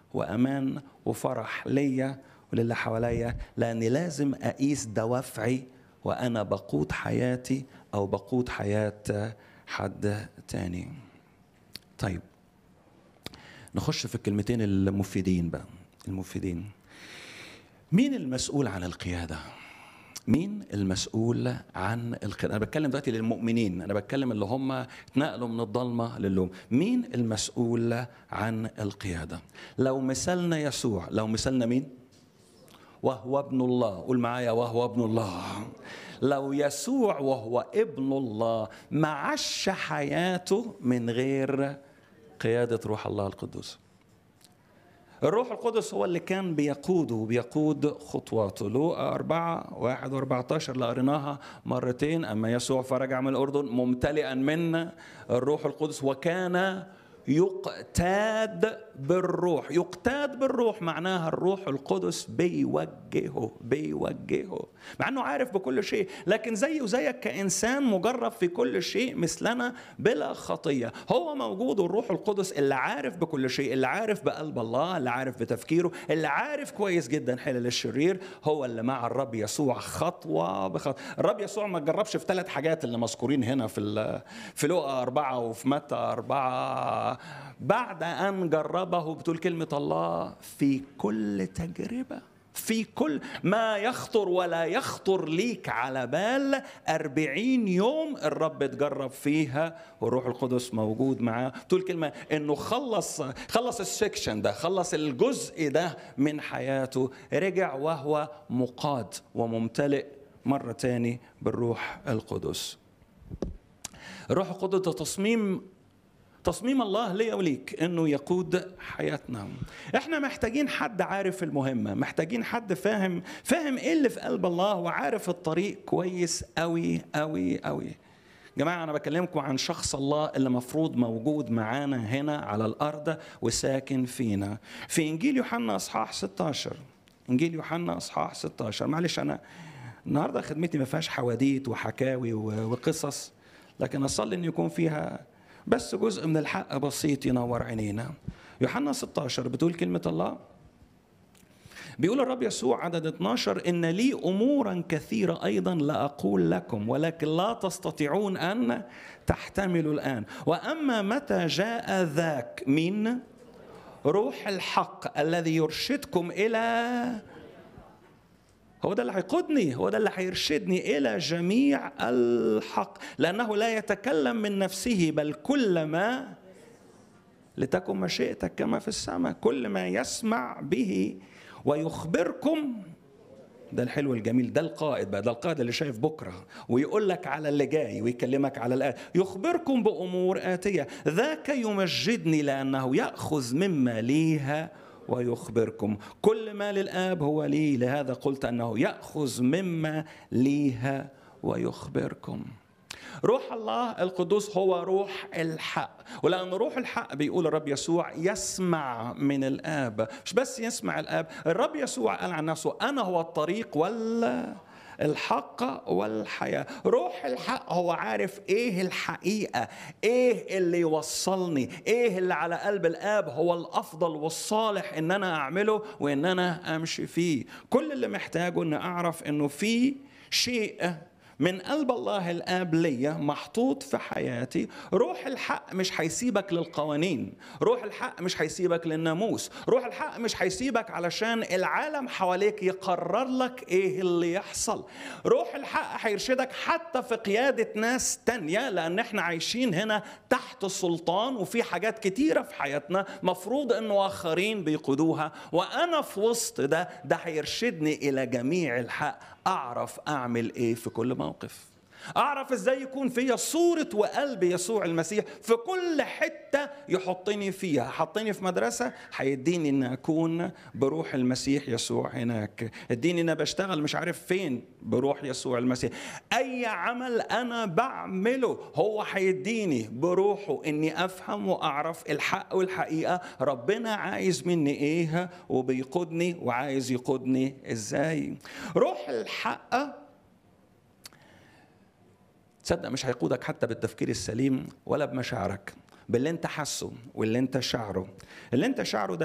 وامان وفرح ليا وللي حواليا لاني لازم اقيس دوافعي وانا بقود حياتي او بقود حياه حد تاني طيب نخش في الكلمتين المفيدين بقى المفيدين مين المسؤول عن القياده مين المسؤول عن القيادة؟ أنا بتكلم دلوقتي للمؤمنين، أنا بتكلم اللي هم اتنقلوا من الضلمة للوم، مين المسؤول عن القيادة؟ لو مثلنا يسوع، لو مثلنا مين؟ وهو ابن الله، قول معايا وهو ابن الله. لو يسوع وهو ابن الله ما عاش حياته من غير قيادة روح الله القدوس. الروح القدس هو اللي كان بيقوده وبيقود خطواته لوقا أربعة واحد وأربعتاشر اللي قريناها مرتين أما يسوع فرجع من الأردن ممتلئا من الروح القدس وكان يقتاد بالروح يقتاد بالروح معناها الروح القدس بيوجهه بيوجهه مع انه عارف بكل شيء لكن زيه زيك كانسان مجرب في كل شيء مثلنا بلا خطيه هو موجود الروح القدس اللي عارف بكل شيء اللي عارف بقلب الله اللي عارف بتفكيره اللي عارف كويس جدا حلل الشرير هو اللي مع الرب يسوع خطوه بخطوه الرب يسوع ما جربش في ثلاث حاجات اللي مذكورين هنا في في لوقا أربعة وفي متى أربعة بعد أن جربه بتقول كلمة الله في كل تجربة في كل ما يخطر ولا يخطر ليك على بال أربعين يوم الرب اتجرب فيها والروح القدس موجود معاه تقول كلمة انه خلص خلص السكشن ده خلص الجزء ده من حياته رجع وهو مقاد وممتلئ مرة تاني بالروح القدس الروح القدس ده تصميم تصميم الله ليا وليك انه يقود حياتنا احنا محتاجين حد عارف المهمه محتاجين حد فاهم فاهم ايه اللي في قلب الله وعارف الطريق كويس قوي قوي قوي جماعة أنا بكلمكم عن شخص الله اللي مفروض موجود معانا هنا على الأرض وساكن فينا في إنجيل يوحنا أصحاح 16 إنجيل يوحنا أصحاح 16 معلش أنا النهاردة خدمتي ما فيهاش حواديت وحكاوي وقصص لكن أصلي إن يكون فيها بس جزء من الحق بسيط ينور عينينا يوحنا 16 بتقول كلمة الله بيقول الرب يسوع عدد 12 إن لي أمورا كثيرة أيضا لا أقول لكم ولكن لا تستطيعون أن تحتملوا الآن وأما متى جاء ذاك من روح الحق الذي يرشدكم إلى هو ده اللي هيقودني هو ده اللي هيرشدني الى جميع الحق لانه لا يتكلم من نفسه بل كل ما لتكن مشيئتك كما في السماء كل ما يسمع به ويخبركم ده الحلو الجميل ده القائد بقى ده القائد اللي شايف بكره ويقول لك على اللي جاي ويكلمك على الآن يخبركم بأمور آتية ذاك يمجدني لأنه يأخذ مما ليها ويخبركم كل ما للآب هو لي لهذا قلت أنه يأخذ مما ليها ويخبركم روح الله القدوس هو روح الحق ولأن روح الحق بيقول الرب يسوع يسمع من الآب مش بس يسمع الآب الرب يسوع قال عن نفسه أنا هو الطريق ولا الحق والحياة روح الحق هو عارف ايه الحقيقة ايه اللي يوصلني ايه اللي على قلب الاب هو الافضل والصالح ان انا اعمله وان انا امشي فيه كل اللي محتاجه ان اعرف انه في شيء من قلب الله الاب ليا محطوط في حياتي روح الحق مش هيسيبك للقوانين روح الحق مش هيسيبك للناموس روح الحق مش هيسيبك علشان العالم حواليك يقرر لك ايه اللي يحصل روح الحق هيرشدك حتى في قيادة ناس تانية لان احنا عايشين هنا تحت السلطان وفي حاجات كتيرة في حياتنا مفروض انه اخرين بيقودوها وانا في وسط ده ده هيرشدني الى جميع الحق اعرف اعمل ايه في كل موقف اعرف ازاي يكون فيا صوره وقلب يسوع المسيح في كل حته يحطني فيها حطني في مدرسه هيديني ان اكون بروح المسيح يسوع هناك اديني ان بشتغل مش عارف فين بروح يسوع المسيح اي عمل انا بعمله هو هيديني بروحه اني افهم واعرف الحق والحقيقه ربنا عايز مني ايه وبيقودني وعايز يقودني ازاي روح الحق تصدق مش هيقودك حتى بالتفكير السليم ولا بمشاعرك باللي انت حاسه واللي انت شعره اللي انت شعره ده